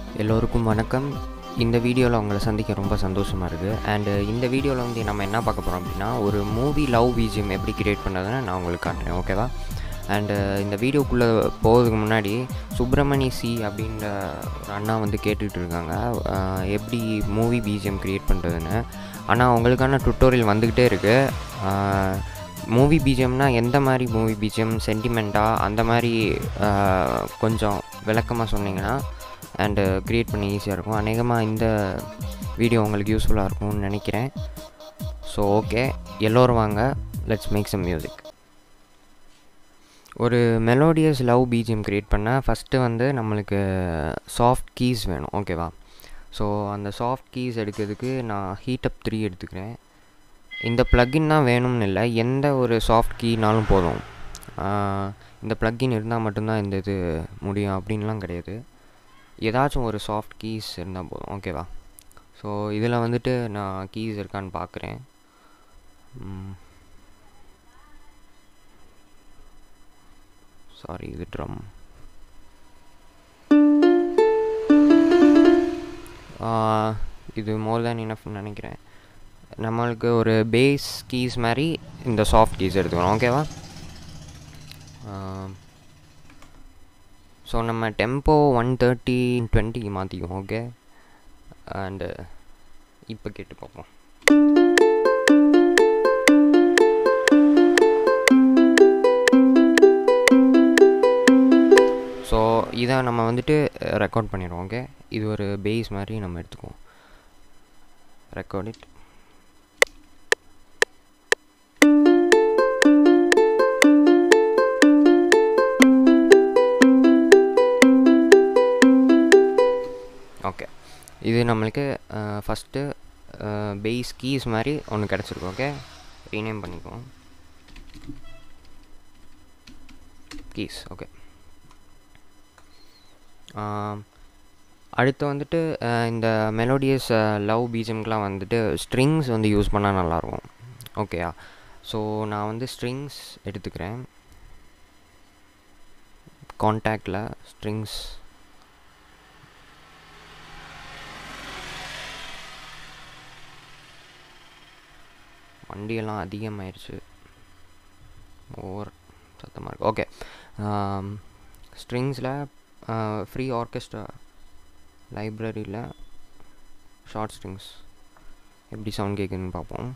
எல்லோருக்கும் வணக்கம் இந்த வீடியோவில் உங்களை சந்திக்க ரொம்ப சந்தோஷமாக இருக்குது அண்டு இந்த வீடியோவில் வந்து நம்ம என்ன பார்க்க போகிறோம் அப்படின்னா ஒரு மூவி லவ் பிஜிஎம் எப்படி கிரியேட் பண்ணதுன்னு நான் உங்களுக்கு காட்டுறேன் ஓகேவா அண்டு இந்த வீடியோக்குள்ளே போகிறதுக்கு முன்னாடி சுப்பிரமணி சி அப்படின்ற ஒரு அண்ணா வந்து கேட்டுக்கிட்டு இருக்காங்க அஹ், எப்படி மூவி பிஜிஎம் க்ரியேட் பண்ணுறதுன்னு ஆனால் உங்களுக்கான டுட்டோரியல் வந்துக்கிட்டே இருக்குது மூவி பிஜிஎம்னா எந்த மாதிரி மூவி பிஜிஎம் சென்டிமெண்ட்டாக அந்த மாதிரி அஹ், கொஞ்சம் விளக்கமாக சொன்னீங்கன்னா அண்டு க்ரியேட் பண்ண ஈஸியாக இருக்கும் அநேகமாக இந்த வீடியோ உங்களுக்கு யூஸ்ஃபுல்லாக இருக்கும்னு நினைக்கிறேன் ஸோ ஓகே எல்லோரும் வாங்க லெட்ஸ் மேக் சம் மியூசிக் ஒரு மெலோடியஸ் லவ் பிஜிஎம் க்ரியேட் பண்ண ஃபஸ்ட்டு வந்து நம்மளுக்கு சாஃப்ட் கீஸ் வேணும் ஓகேவா ஸோ அந்த சாஃப்ட் கீஸ் எடுக்கிறதுக்கு நான் ஹீட்டப் த்ரீ எடுத்துக்கிறேன் இந்த ப்ளக்கின் தான் வேணும்னு இல்லை எந்த ஒரு சாஃப்ட் கீனாலும் போதும் ஆஹ் இந்த ப்ளக்கின் இருந்தால் மட்டும்தான் இந்த இது முடியும் அப்படின்லாம் கிடையாது ஏதாச்சும் ஒரு சாஃப்ட் கீஸ் இருந்தால் போதும் ஓகேவா ஸோ இதில் வந்துட்டு நான் கீஸ் இருக்கான்னு பார்க்குறேன் சாரி இது ட்ரம் இது மோர் தேன் இனஃப்னு நினைக்கிறேன் நம்மளுக்கு ஒரு பேஸ் கீஸ் மாதிரி இந்த சாஃப்ட் கீஸ் எடுத்துக்கணும் ஓகேவா ஸோ நம்ம டெம்போ ஒன் தேர்ட்டி டுவெண்ட்டிக்கு மாற்றிக்குவோம் ஓகே அண்டு இப்போ கேட்டு பார்ப்போம் ஸோ இதை நம்ம வந்துட்டு ரெக்கார்ட் பண்ணிடுவோம் ஓகே இது ஒரு பேஸ் மாதிரி நம்ம எடுத்துக்குவோம் ரெக்கார்ட் இட் ஓகே இது நம்மளுக்கு ஃபஸ்ட்டு பேஸ் கீஸ் மாதிரி ஒன்று கிடச்சிருக்கும் ஓகே ரீநேம் பண்ணிக்குவோம் கீஸ் ஓகே அடுத்து வந்துட்டு அஹ், இந்த மெலோடியஸ் லவ் பீஜம்க்கெலாம் வந்துட்டு ஸ்ட்ரிங்ஸ் வந்து யூஸ் பண்ணால் நல்லாயிருக்கும் ஓகேயா ஸோ நான் வந்து ஸ்ட்ரிங்ஸ் எடுத்துக்கிறேன் காண்டாக்டில் ஸ்ட்ரிங்ஸ் வண்டியெல்லாம் அதிகமாயிருச்சு ஓவர் சத்தமாக இருக்கு ஓகே ஸ்ட்ரிங்ஸில் ஃப்ரீ ஆர்கெஸ்ட்ரா லைப்ரரியில் ஷார்ட் ஸ்ட்ரிங்ஸ் எப்படி சவுண்ட் கேட்குதுன்னு பார்ப்போம்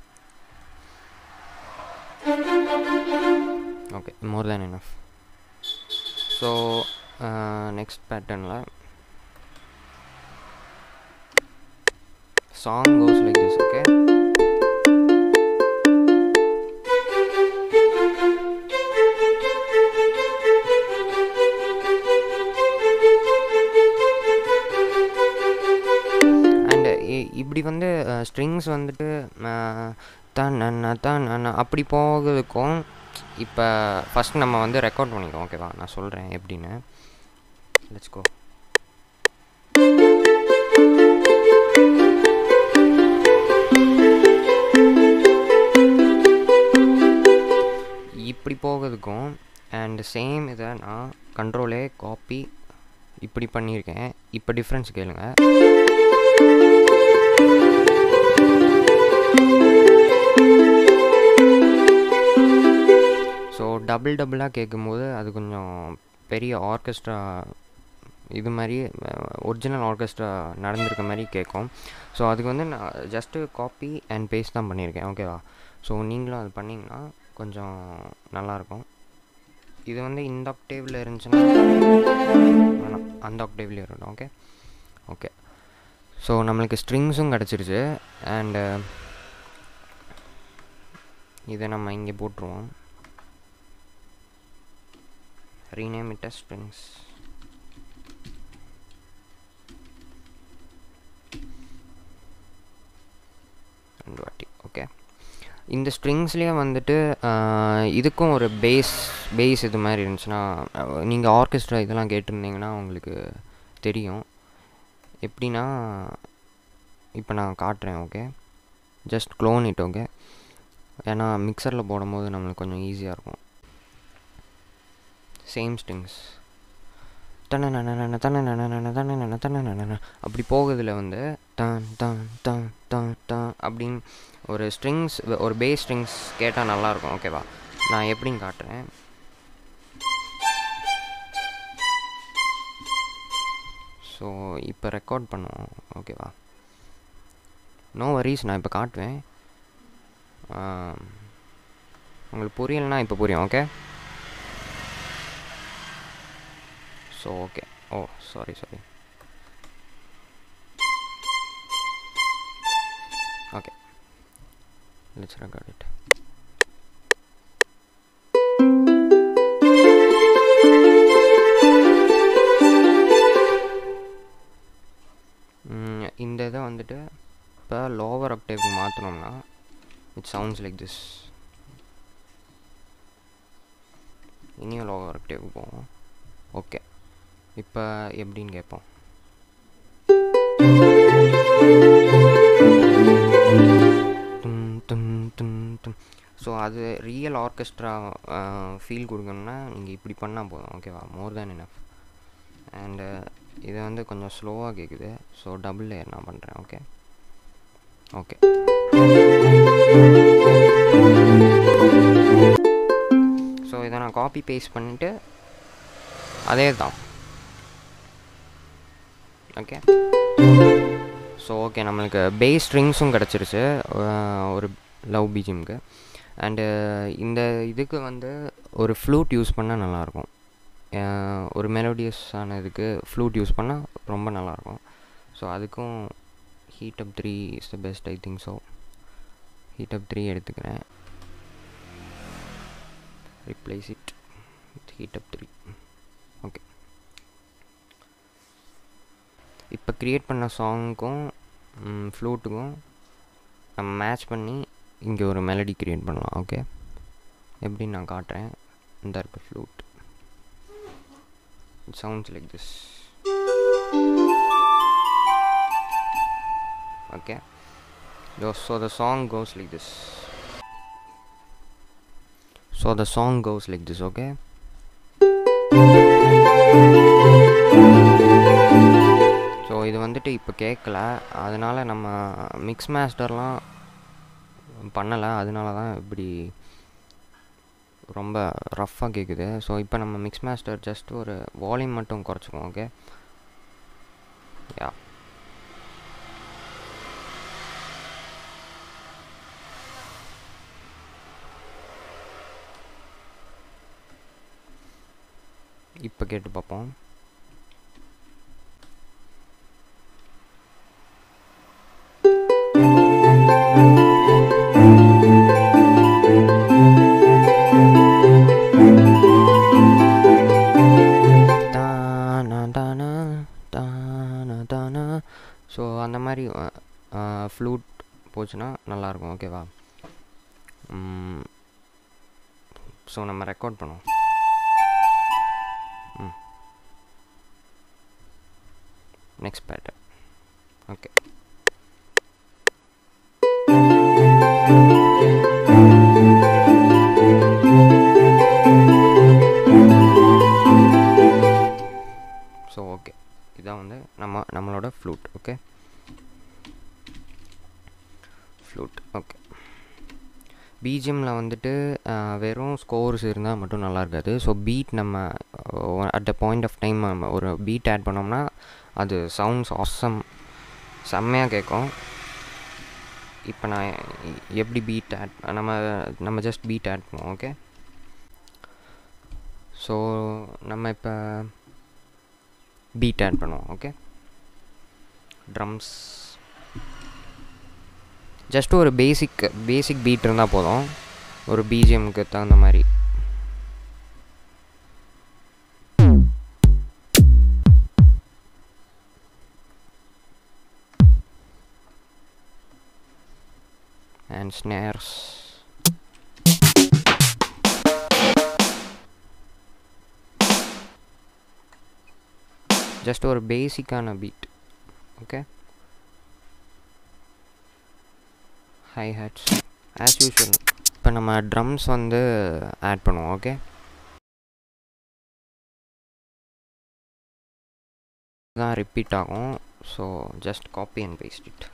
okay more than enough so next பேட்டர்னில் song goes like this okay and இப்படி வந்து ஸ்ட்ரிங்ஸ் வந்துட்டு தான் தான் அப்படி போகிறதுக்கும் இப்போ ஃபஸ்ட் நம்ம வந்து ரெக்கார்ட் பண்ணிக்குவோம் ஓகேவா நான் சொல்கிறேன் எப்படின்னு லெட்ஸ் கோ இப்படி போகிறதுக்கும் அண்ட் சேம் இதை நான் கண்ட்ரோலே காப்பி இப்படி பண்ணியிருக்கேன் இப்போ டிஃப்ரென்ஸ் கேளுங்க ஸோ டபுள் டபுளாக கேட்கும்போது அது கொஞ்சம் பெரிய ஆர்கெஸ்ட்ரா இது மாதிரி ஒரிஜினல் ஆர்கெஸ்ட்ரா நடந்திருக்க மாதிரி கேட்கும் ஸோ அதுக்கு வந்து நான் ஜஸ்ட்டு காப்பி அண்ட் பேஸ்ட் தான் பண்ணியிருக்கேன் ஓகேவா ஸோ நீங்களும் அது பண்ணிங்கன்னா கொஞ்சம் நல்லாயிருக்கும் இது வந்து இந்த ஆக்டேவில் இருந்துச்சுன்னா வேணாம் அந்த ஆக்டேவ்லேயே இருக்கட்டும் ஓகே ஓகே ஸோ நம்மளுக்கு ஸ்ட்ரிங்ஸும் கிடச்சிருச்சு அண்டு இதை நம்ம இங்கே போட்டுருவோம் ரீநேம் இட் ஸ்ட்ரிங்ஸ் ரெண்டு வாட்டி ஓகே இந்த ஸ்ட்ரிங்ஸ்லேயே வந்துட்டு ஆஹ், இதுக்கும் ஒரு பேஸ் பேஸ் இது மாதிரி இருந்துச்சுன்னா நீங்கள் ஆர்கெஸ்ட்ரா இதெல்லாம் கேட்டிருந்தீங்கன்னா உங்களுக்கு தெரியும் எப்படின்னா இப்போ நான் காட்டுறேன் okay just clone it okay ஏன்னா மிக்சரில் போடும்போது நம்மளுக்கு கொஞ்சம் ஈஸியாக இருக்கும் சேம் ஸ்ட்ரிங்ஸ் தன நன தன நன தன நன தன நன அப்படி போகுதுல வந்து தான் தான் தான் தான் தான் அப்படின்னு ஒரு ஸ்ட்ரிங்ஸ் ஒரு பேஸ் ஸ்ட்ரிங்ஸ் கேட்டால் நல்லாயிருக்கும் ஓகேவா நான் எப்படின்னு காட்டுறேன் ஸோ இப்போ ரெக்கார்ட் பண்ணுவோம் ஓகேவா நோ வரிஸ் நான் இப்போ காட்டுவேன் உங்களுக்கு புரியலைன்னா இப்போ புரியும் okay so okay oh sorry sorry okay let's record it இந்த இதை வந்துட்டு இப்போ லோவர் அப்டேக்கு மாற்றினோம்னா இட் சவுண்ட்ஸ் லைக் திஸ் இனியும் லோவர் அப்டேக்கு போவோம் ஓகே இப்போ எப்படின்னு கேட்போம் ஸோ அது ரியல் ஆர்கெஸ்ட்ரா ஃபீல் கொடுக்கணும்னா நீங்கள் இப்படி பண்ணால் போதும் ஓகேவா மோர் தேன் இனஃப் அண்டு இதை வந்து கொஞ்சம் ஸ்லோவாக கேட்குது ஸோ டபுள் லேயர் நான் பண்ணுறேன் ஓகே ஓகே ஸோ இதை நான் காப்பி பேஸ்ட் பண்ணிவிட்டு அதே தான் ஓகே ஸோ ஓகே நம்மளுக்கு பேஸ் ஸ்ட்ரிங்ஸும் கிடச்சிருச்சு ஒரு லவ் பீஜிம்க்கு அண்டு இந்த இதுக்கு வந்து ஒரு ஃப்ளூட் யூஸ் பண்ணால் நல்லாயிருக்கும் ஒரு மெலோடியஸான இதுக்கு ஃப்ளூட் யூஸ் பண்ணால் ரொம்ப நல்லாயிருக்கும் ஸோ அதுக்கும் heat up three is the best I think so heat up three எடுத்துக்கிறேன் replace it heat up three okay இப்போ க்ரியேட் பண்ண சாங்க்கும் ஃப்ளூட்டுக்கும் நம்ம மேட்ச் பண்ணி இங்கே ஒரு மெலடி க்ரியேட் பண்ணலாம் ஓகே எப்படின்னு நான் காட்டுறேன் இந்த இருக்க flute it sounds like this okay so the song goes like this so the song goes like this okay so இது வந்துட்டு இப்போ கேட்கல அதனால் நம்ம மிக்ஸ் மாஸ்டர்லாம் பண்ணலை அதனால தான் இப்படி ரொம்ப ரஃப்பாக கேட்குது ஸோ இப்போ நம்ம மிக்ஸ் மாஸ்டர் ஜஸ்ட் ஒரு வால்யூம் மட்டும் குறைச்சிக்குவோம் ஓகே யா இப்போ கேட்டு பார்ப்போம் ஸோ அந்த மாதிரி ஃப்ளூட் போச்சுன்னா நல்லாயிருக்கும் ஓகேவா ஸோ நம்ம ரெக்கார்ட் பண்ணுவோம் ம் next pattern okay so okay இதான் வந்து நம்ம நம்மளோட ஃப்ளூட் ஓகே ஃப்ளூட் ஓகே பிஜிஎம்மில் வந்துட்டு வெறும் ஸ்கோர்ஸ் இருந்தால் மட்டும் நல்லா இருக்காது ஸோ பீட் நம்ம at the point of time நம்ம ஒரு பீட் ஆட் பண்ணோம்னா அது சவுண்ட்ஸ் ஆசம் செம்மையாக கேட்கும் இப்போ நான் எப்படி பீட் ஆட் நம்ம நம்ம ஜஸ்ட் பீட் ஆட் பண்ணுவோம் ஓகே ஸோ நம்ம இப்போ பீட் ஆட் பண்ணுவோம் ஓகே ட்ரம்ஸ் ஜஸ்ட் ஒரு பேசிக் பேசிக் பீட் இருந்தால் போதும் ஒரு பிஜிஎம்க்கு தகுந்த மாதிரி and snares ஜஸ்ட் ஒரு பேசிக்கான beat okay hi hats as usual இப்போ நம்ம ட்ரம்ஸ் வந்து ஆட் பண்ணுவோம் ஓகே தான் ரிப்பீட் ஆகும் so just copy and paste it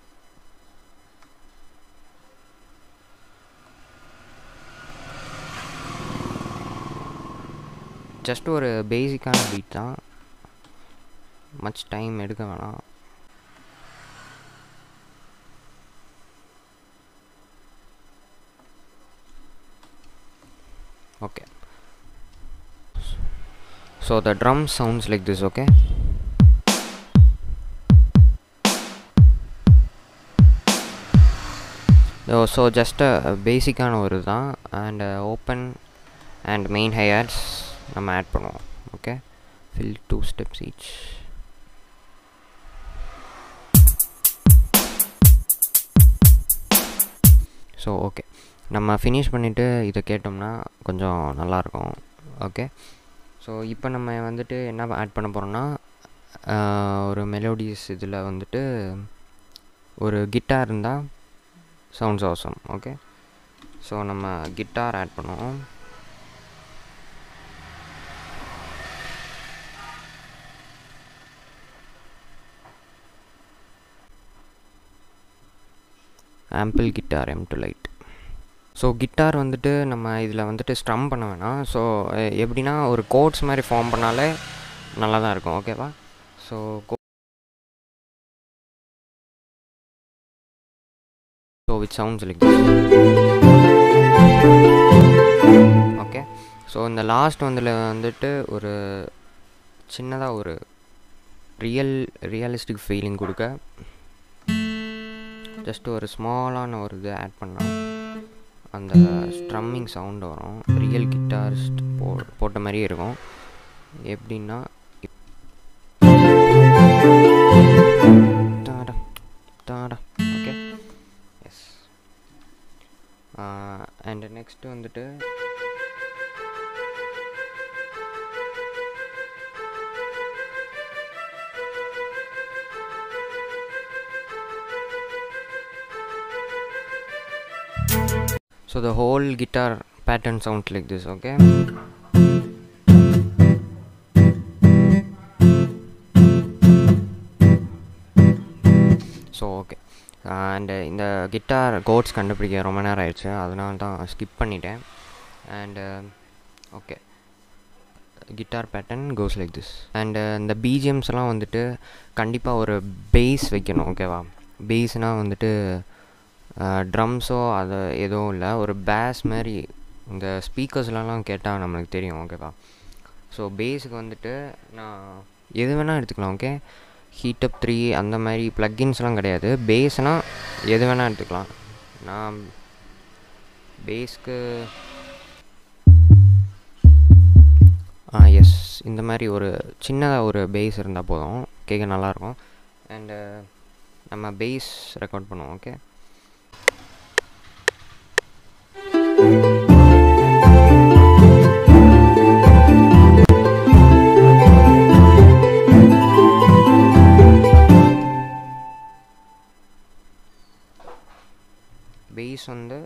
just ஒரு பேசிக்கான பீட் தான் மச் டைம் எடுக்க வேணாம் okay so the drum sounds like this okay oh, so just a பேசிக்கான ஒரு தான் அண்ட் ஓப்பன் அண்ட் மெயின் ஹையர்ஸ் நம்ம ஆட் பண்ணுவோம் okay fill two steps each so okay நம்ம ஃபினிஷ் பண்ணிவிட்டு இதை கேட்டோம்னா கொஞ்சம் நல்லாயிருக்கும் ஓகே ஸோ இப்போ நம்ம வந்துட்டு என்ன ஆட் பண்ண போகிறோம்னா ஒரு மெலோடிஸ் இதில் வந்துட்டு ஒரு கிட்டார் இருந்தால் சவுண்ட்ஸ் அவசம் ஓகே ஸோ நம்ம கிட்டார் ஆட் பண்ணுவோம் Ample Guitar M two Lite so guitar வந்துட்டு நம்ம இதில் வந்துட்டு ஸ்ட்ரம் பண்ண வேணாம் ஸோ எப்படின்னா ஒரு கோட்ஸ் மாதிரி ஃபார்ம் பண்ணாலே நல்லா தான் இருக்கும் ஓகேவா so so with sounds like okay so இந்த லாஸ்ட் வந்தில் வந்துட்டு ஒரு சின்னதாக ஒரு ரியல் ரியலிஸ்டிக் ஃபீலிங் கொடுக்க ஜஸ்ட் ஒரு ஸ்மாலான ஒரு இது ஆட் பண்ணால் அந்த ஸ்ட்ரம்மிங் சவுண்டு வரும் ரியல் கிட்டாரிஸ்ட் போ போட்ட மாதிரியே இருக்கும் எப்படின்னா தாடா தாடா ஓகே எஸ் அண்ட் நெக்ஸ்ட்டு வந்துட்டு so the whole guitar pattern sounds like this okay so okay and இந்த கிட்டார் கோட்ஸ் கண்டுபிடிக்க ரொம்ப நேரம் ஆயிடுச்சு அதனால தான் ஸ்கிப் பண்ணிட்டேன் and okay guitar pattern goes like this and இந்த பிஜிஎம்ஸ்லாம் வந்துட்டு கண்டிப்பாக ஒரு பேஸ் வைக்கணும் ஓகேவா பேஸ்னால் வந்துட்டு ட்ரம்ஸோ அது எதுவும் இல்லை ஒரு பேஸ் மாதிரி இந்த ஸ்பீக்கர்ஸ்லலாம் கேட்டால் நம்மளுக்கு தெரியும் ஓகேவா ஸோ பேஸுக்கு வந்துட்டு நான் எது வேணால் எடுத்துக்கலாம் ஓகே ஹீட்டப் த்ரீ அந்த மாதிரி ப்ளக்கின்ஸ்லாம் கிடையாது பேஸ்னால் எது வேணால் எடுத்துக்கலாம் நான் பேஸ்க்கு ஆ எஸ் இந்த மாதிரி ஒரு சின்னதாக ஒரு பேஸ் இருந்தால் போதும் கேட்க நல்லாயிருக்கும் அண்டு நம்ம பேஸ் ரெக்கார்ட் பண்ணுவோம் ஓகே பேஸ் வந்து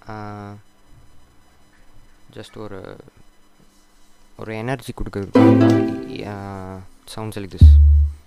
ஜஸ்ட் ஒரு ஒரு எனர்ஜி கொடுக்குறதுக்கு சவுண்ட்ஸ் லைக் திஸ்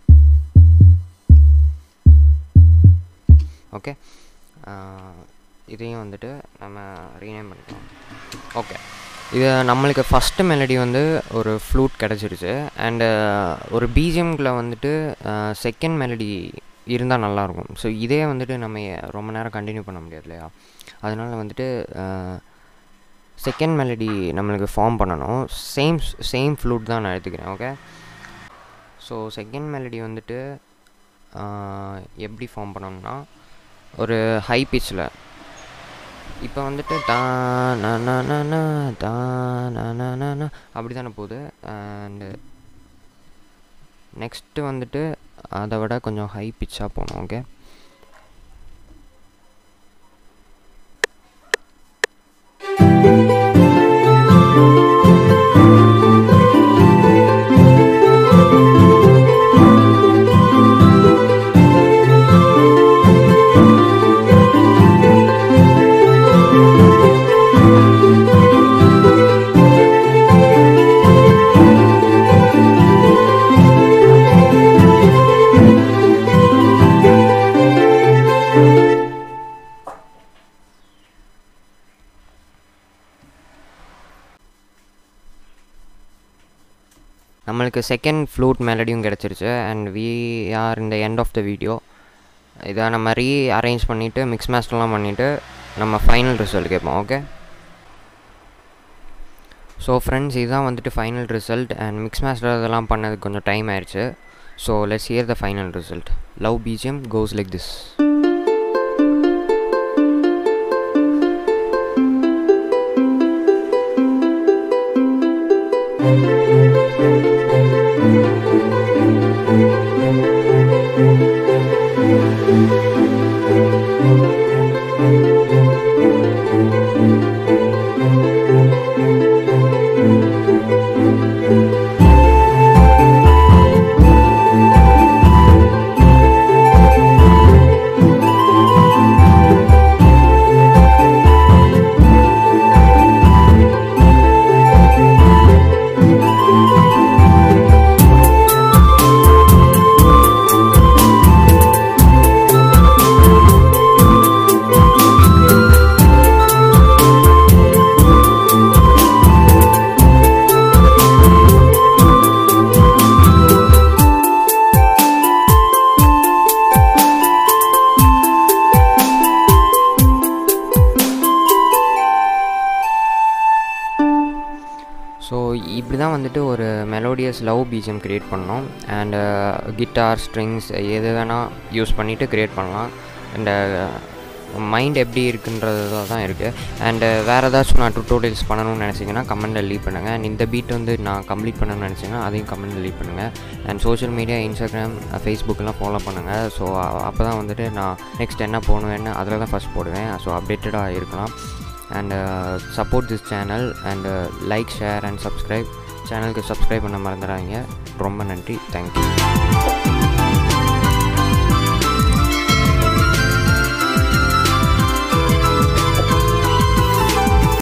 ஓகே இதையும் வந்துட்டு நம்ம ரீநேம் பண்ணிக்கலாம் ஓகே இது நம்மளுக்கு ஃபஸ்ட்டு மெலடி வந்து ஒரு ஃப்ளூட் கிடச்சிருச்சு அண்டு ஒரு பிஜிஎம்கில் வந்துட்டு செகண்ட் மெலடி இருந்தால் நல்லாயிருக்கும் ஸோ இதே வந்துட்டு நம்ம ரொம்ப நேரம் கண்டினியூ பண்ண முடியாது இல்லையா அதனால் வந்துட்டு செகண்ட் மெலடி நம்மளுக்கு ஃபார்ம் பண்ணணும் சேம் சேம் ஃப்ளூட் தான் நான் எடுத்துக்கிறேன் ஓகே ஸோ செகண்ட் மெலடி வந்துட்டு எப்படி ஃபார்ம் பண்ணணும்னா ஒரு ஹை பிச்சில் இப்போ வந்துட்டு தா தா அப்படி தானே போகுது அண்டு நெக்ஸ்ட்டு வந்துட்டு அதை விட கொஞ்சம் ஹை பிச்சாக போகணும் ஓகே எனக்கு செகண்ட் ஃப்ளூட் மெலடியும் கிடச்சிருச்சு அண்ட் வி ஆர் இந்த எண்ட் ஆஃப் த வீடியோ இதை நம்ம ரீ அரேஞ்ச் பண்ணிவிட்டு மிக்ஸ் மேஸ்டர்லாம் பண்ணிவிட்டு நம்ம ஃபைனல் ரிசல்ட் கேட்போம் ஓகே ஸோ ஃப்ரெண்ட்ஸ் இதுதான் வந்துட்டு final result and mix master இதெல்லாம் பண்ணதுக்கு கொஞ்சம் டைம் ஆயிடுச்சு so let's hear the final result love BGM goes like this so இப்படி தான் வந்துட்டு ஒரு மெலோடியஸ் லவ் பிஜிஎம் க்ரியேட் பண்ணோம் அண்டு கிட்டார் ஸ்ட்ரிங்ஸ் எது வேணால் யூஸ் பண்ணிவிட்டு க்ரியேட் பண்ணலாம் அண்டு மைண்ட் எப்படி இருக்குன்றது தான் இருக்குது அண்டு வேறு ஏதாச்சும் நான் டுட்டோரியல்ஸ் பண்ணணும்னு நினச்சிங்கன்னா கமெண்ட்டில் லீவ் பண்ணுங்கள் அண்ட் இந்த பீட் வந்து நான் கம்ப்ளீட் பண்ணணும்னு நினச்சிங்கன்னா அதையும் கமெண்ட்டில் லீவ் பண்ணுங்கள் அண்ட் சோஷியல் மீடியா இன்ஸ்டாகிராம் ஃபேஸ்புக்கெலாம் ஃபாலோ பண்ணுங்கள் ஸோ அப்போ தான் வந்துட்டு நான் நெக்ஸ்ட் என்ன போடுவேன்னு அதில் தான் ஃபஸ்ட் போடுவேன் ஸோ அப்டேட்டடாக இருக்கலாம் and support this channel and like share and subscribe சேனலுக்கு சப்ஸ்கிரைப் பண்ண மறந்துடாதீங்க ரொம்ப நன்றி தேங்க்யூ